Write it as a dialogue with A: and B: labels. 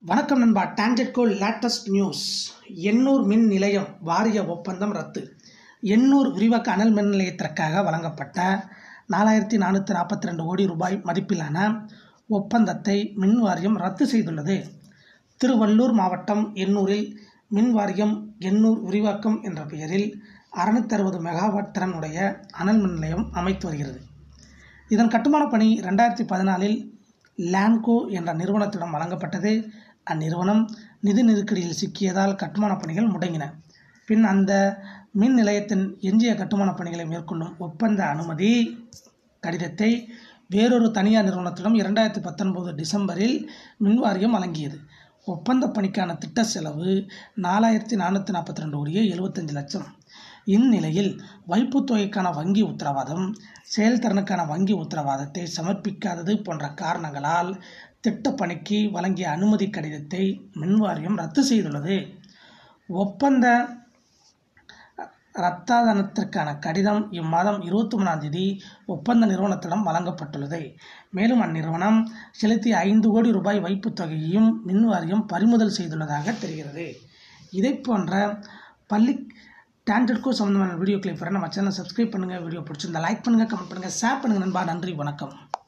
A: வணக்கம் நண்பா TANGEDCO latest news Ennore மின் நிலையம் வாரிய ஒப்பந்தம் ரத்து எண்ணூர் விரிவாக்க அனல் மின் நிலையத்திற்காக வழங்கப்பட்ட நாலாயிரத்தி நானூற்றி நாற்பத்தி ரெண்டு கோடி ரூபாய் மதிப்பிலான ஒப்பந்தத்தை மின் வாரியம் ரத்து செய்துள்ளது திருவள்ளூர் மாவட்டம் எண்ணூரில் மின் வாரியம் எண்ணூர் விரிவாக்கம் என்ற பெயரில் அறுநூத்தி அறுபது மெகாவாட் திறனுடைய அனல் மின் நிலையம் அமைத்து வருகிறது இதன் கட்டுமான பணி ரெண்டாயிரத்தி பதினாலில் லேன்கோ என்ற நிறுவனத்திடம் வழங்கப்பட்டது அந்நிறுவனம் நிதி நெருக்கடியில் சிக்கியதால் கட்டுமான பணிகள் முடங்கின பின் அந்த மின் நிலையத்தின் எஞ்சிய கட்டுமான பணிகளை மேற்கொள்ளும் ஒப்பந்த அனுமதி கடிதத்தை வேறொரு தனியார் நிறுவனத்திடம் இரண்டாயிரத்தி பத்தொன்பது டிசம்பரில் மின் வாரியம் வழங்கியது ஒப்பந்த பணிக்கான திட்ட செலவு நாலாயிரத்தி நானூற்றி நாற்பத்தி ரெண்டு கோடியே எழுபத்தஞ்சு லட்சம் இந்நிலையில் வைப்புத் தொகைக்கான வங்கி உத்தரவாதம் செயல்திறனுக்கான வங்கி உத்தரவாதத்தை சமர்ப்பிக்காதது போன்ற காரணங்களால் திட்டப்பணிக்கு வழங்கிய அனுமதி கடிதத்தை மின்வாரியம் ரத்து செய்துள்ளது ஒப்பந்த ரத்தாதனத்திற்கான கடிதம் இம்மாதம் இருபத்தி மூணாம் தேதி ஒப்பந்த நிறுவனத்திடம் வழங்கப்பட்டுள்ளது மேலும் அந்நிறுவனம் செலுத்திய ஐந்து கோடி ரூபாய் வைப்புத் தொகையையும் மின்வாரியம் பறிமுதல் செய்துள்ளதாக தெரிகிறது இதை போன்ற பள்ளி டான்ஜெட்கோ சம்மந்தமான வீடியோ கிளிப் வர நம்ம சேனலை சப்ஸ்கிரைப் பண்ணுங்கள் வீடியோ பிடிச்சிருந்தா லைக் பண்ணுங்கள் கமெண்ட் பண்ணுங்கள் ஷேர் பண்ணுங்கள் நண்பா நன்றி வணக்கம்